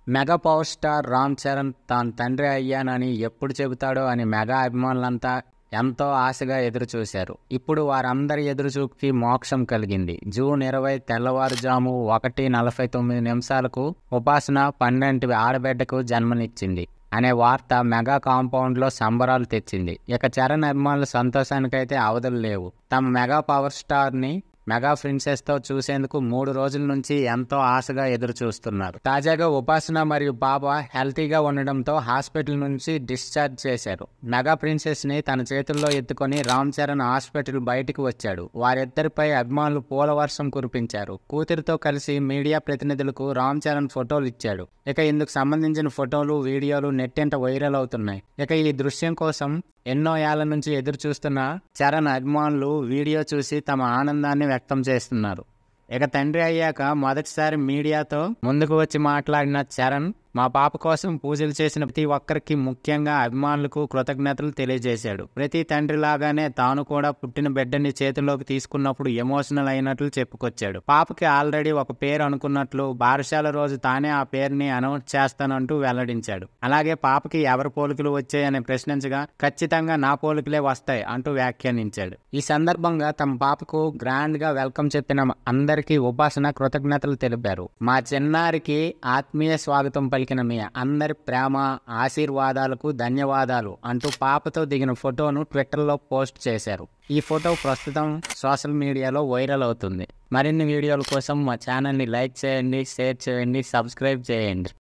mega power star Ram Charan తాను తండ్రి అయ్యానని ఎప్పుడు చెబుతాడో అని మెగా అభిమానులంతా ఎంతో ఆశగా ఎదురు చూశారు ఇప్పుడు వారందరి ఎదురుచూపుకి మోక్షం కలిగింది జూన్ ఇరవై తెల్లవారుజాము ఒకటి నలభై తొమ్మిది నిమిషాలకు ఉపాసన పన్నెండు ఆడబిడ్డకు జన్మనిచ్చింది అనే వార్త మెగా కాంపౌండ్లో సంబరాలు తెచ్చింది ఇక చరణ్ అభిమానుల సంతోషానికైతే అవధులు లేవు తమ మెగా పవర్ స్టార్ని మెగా ప్రిన్సెస్తో చూసేందుకు మూడు రోజుల నుంచి ఎంతో ఆశగా ఎదురు చూస్తున్నారు తాజాగా ఉపాసన మరియు బాబా హెల్తీగా ఉండడంతో హాస్పిటల్ నుంచి డిశ్చార్జ్ చేశారు మెగా ప్రిన్సెస్ ని తన చేతుల్లో ఎత్తుకొని రామ్ చరణ్ హాస్పిటల్ బయటికి వచ్చాడు వారిద్దరిపై అభిమానులు పూల వర్షం కురిపించారు కూతురితో కలిసి మీడియా ప్రతినిధులకు రామ్ చరణ్ ఫోటోలు ఇచ్చాడు ఇక ఇందుకు సంబంధించిన ఫోటోలు వీడియోలు నెట్టింట వైరల్ అవుతున్నాయి ఇక ఈ దృశ్యం కోసం ఎన్నో ఏళ్ల నుంచి ఎదురు చూస్తున్న చరణ్ అభిమానులు వీడియో చూసి తమ ఆనందాన్ని వ్యక్తం చేస్తున్నారు ఇక తండ్రి అయ్యాక మొదటిసారి మీడియాతో ముందుకు వచ్చి మాట్లాడిన చరణ్ మా పాప కోసం పూజలు చేసిన ప్రతి ఒక్కరికి ముఖ్యంగా అభిమానులకు కృతజ్ఞతలు తెలియజేశాడు ప్రతి తండ్రి లాగానే తాను కూడా పుట్టిన బిడ్డని చేతిలోకి తీసుకున్నప్పుడు ఎమోషనల్ అయినట్లు చెప్పుకొచ్చాడు పాపకి ఆల్రెడీ ఒక పేరు అనుకున్నట్లు బారశాల రోజు తానే ఆ పేరుని అనౌన్స్ చేస్తానంటూ వెల్లడించాడు అలాగే పాపకి ఎవరి పోలికలు వచ్చాయని ప్రశ్నించగా ఖచ్చితంగా నా పోలికలే వస్తాయి అంటూ వ్యాఖ్యానించాడు ఈ సందర్భంగా తమ పాపకు గ్రాండ్ గా వెల్కమ్ చెప్పిన అందరికీ ఉపాసన కృతజ్ఞతలు తెలిపారు మా చిన్నారికి ఆత్మీయ స్వాగతం పలికిన మీ అందరి ప్రేమ ఆశీర్వాదాలకు ధన్యవాదాలు అంటూ పాపతో దిగిన ఫోటోను ట్విట్టర్లో పోస్ట్ చేశారు ఈ ఫోటో ప్రస్తుతం సోషల్ మీడియాలో వైరల్ అవుతుంది మరిన్ని వీడియోల కోసం మా ఛానల్ని లైక్ చేయండి షేర్ చేయండి సబ్స్క్రైబ్ చేయండి